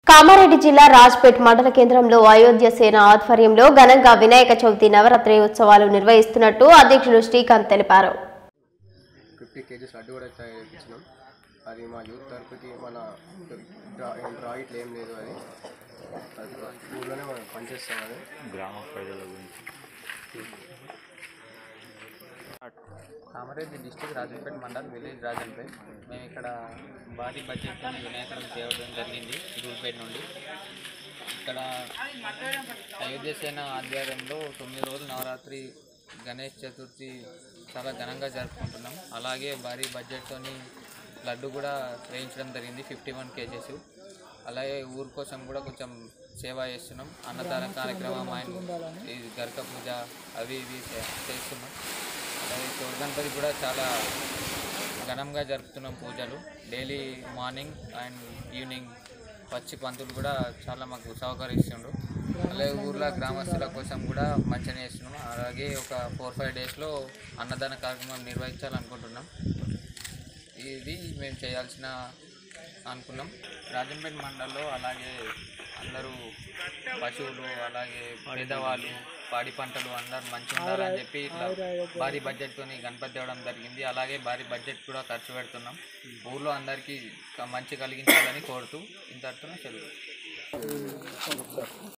కామారెడ్డి జిల్లా రాజ్పేట్ మండల కేంద్రంలో అయోధ్య సేన ఆధ్వర్యంలో ఘనంగా వినాయక చవితి నవరాత్రి ఉత్సవాలు నిర్వహిస్తున్నట్టు అధ్యక్షుడు శ్రీకాంత్ తెలిపారు ఫిఫ్టీ కేజీస్ లడ్డు కూడా తయారు చేయించినాం అది మా యూత్ తరపుకి మన డ్రా డ్రా ఇట్లా ఏం లేదు అది అది ఊళ్ళోనే మనం పనిచేస్తాం అది గ్రామ ప్రజల గురించి కామారెడ్డి డిస్టిక్ రాజంపేట మండల్ విలేజ్ రాజంపేట్ మేము ఇక్కడ భారీ బడ్జెట్తో వినాయకుడు తేవడం జరిగింది దూల్పేట నుండి ఇక్కడ అయోధ్య సేన ఆధ్వర్యంలో తొమ్మిది రోజులు నవరాత్రి గణేష్ చతుర్థి చాలా ఘనంగా జరుపుకుంటున్నాం అలాగే భారీ బడ్జెట్తోని లడ్డు కూడా వేయించడం జరిగింది ఫిఫ్టీ వన్ కేజెస్ అలాగే ఊరు కోసం కూడా కొంచెం సేవ చేస్తున్నాం అన్నదాన కార్యక్రమం ఆయన ఈ గరక పూజ అవి ఇవి చే- చేస్తున్నాం అలాగే చోటు గణపతి కూడా చాలా ఘనంగా జరుపుతున్నాం పూజలు డైలీ మార్నింగ్ అండ్ ఈవినింగ్ వచ్చి పంతులు కూడా చాలా మాకు సహకరిస్తుండు అలాగే ఊర్లో గ్రామస్తుల కోసం కూడా మంచిగా చేస్తున్నాం అలాగే ఒక ఫోర్ ఫైవ్ డేస్లో అన్నదాన కార్యక్రమం నిర్వహించాలనుకుంటున్నాం ఇది మేము చేయాల్సిన అనుకున్నాం రాజంపేట మండలంలో అలాగే అందరూ పశువులు అలాగే పేదవాళ్ళు పాడి పంటలు అందరూ మంచిగా ఉండాలని చెప్పి ఇట్లా భారీ బడ్జెట్తో గణపతి తేవడం జరిగింది అలాగే భారీ బడ్జెట్ కూడా ఖర్చు పెడుతున్నాం ఊర్లో అందరికీ క- మంచి కలిగించాలని కోరుతూ ఇంతటితో సెలవు